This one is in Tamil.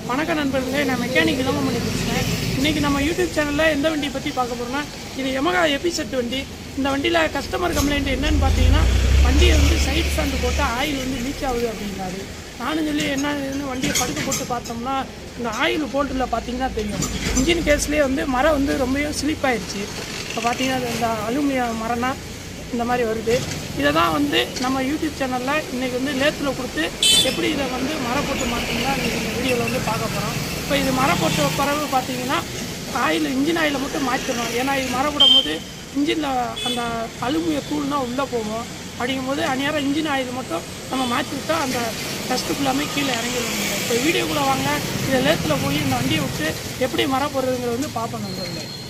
வணக்கம் நண்பர்களே நான் மெக்கானிக் இளமணி பேசுகிறேன் இன்றைக்கி நம்ம யூடியூப் சேனலில் எந்த வண்டியை பற்றி பார்க்க போகிறோம்னா இது எமகா எபிசெட் வண்டி இந்த வண்டியில் கஸ்டமர் கம்ப்ளைண்ட் என்னன்னு பார்த்தீங்கன்னா வண்டியை வந்து சைட் ஸ்டாண்டு போட்டு ஆயில் வந்து லீக் ஆகுது அப்படிங்கிறாரு நானும் சொல்லி என்ன இதுன்னு வண்டியை படுக்க போட்டு பார்த்தோம்னா இந்த ஆயில் போல்ட்டில் பார்த்தீங்கன்னா தெரியும் இன்ஜின் கேஸ்லேயே வந்து மரம் வந்து ரொம்பவே ஸ்லிப் ஆயிடுச்சு இப்போ பார்த்தீங்கன்னா இந்த அலுமினிய மரம்னா இந்த மாதிரி வருது இதை தான் வந்து நம்ம யூடியூப் சேனலில் இன்றைக்கி வந்து லேத்தில் கொடுத்து எப்படி இதை வந்து மரம் போட்டு மாற்றிங்கன்னா நீங்கள் இந்த வீடியோவில் வந்து பார்க்க போகிறோம் இப்போ இது மரம் போட்ட பிறகு பார்த்தீங்கன்னா ஆயில் இன்ஜின் ஆயிலை மட்டும் மாற்றிடணும் ஏன்னா இது மரம் போடும் போது இன்ஜினில் அந்த அலுமினிய தூள்னா உள்ளே போகும் அப்படிங்கும்போது அந்நேரம் இன்ஜின் ஆயில் மட்டும் நம்ம மாற்றி விட்டால் அந்த டஸ்ட்டு ஃபுல்லாமே கீழே இறங்கிடுவாங்க இப்போ வீடியோக்குள்ளே வாங்க இதை லேத்தில் போய் இந்த வண்டியை விட்டு எப்படி மரம் போடுறதுங்கிறது வந்து பார்ப்போம் நண்பர்களே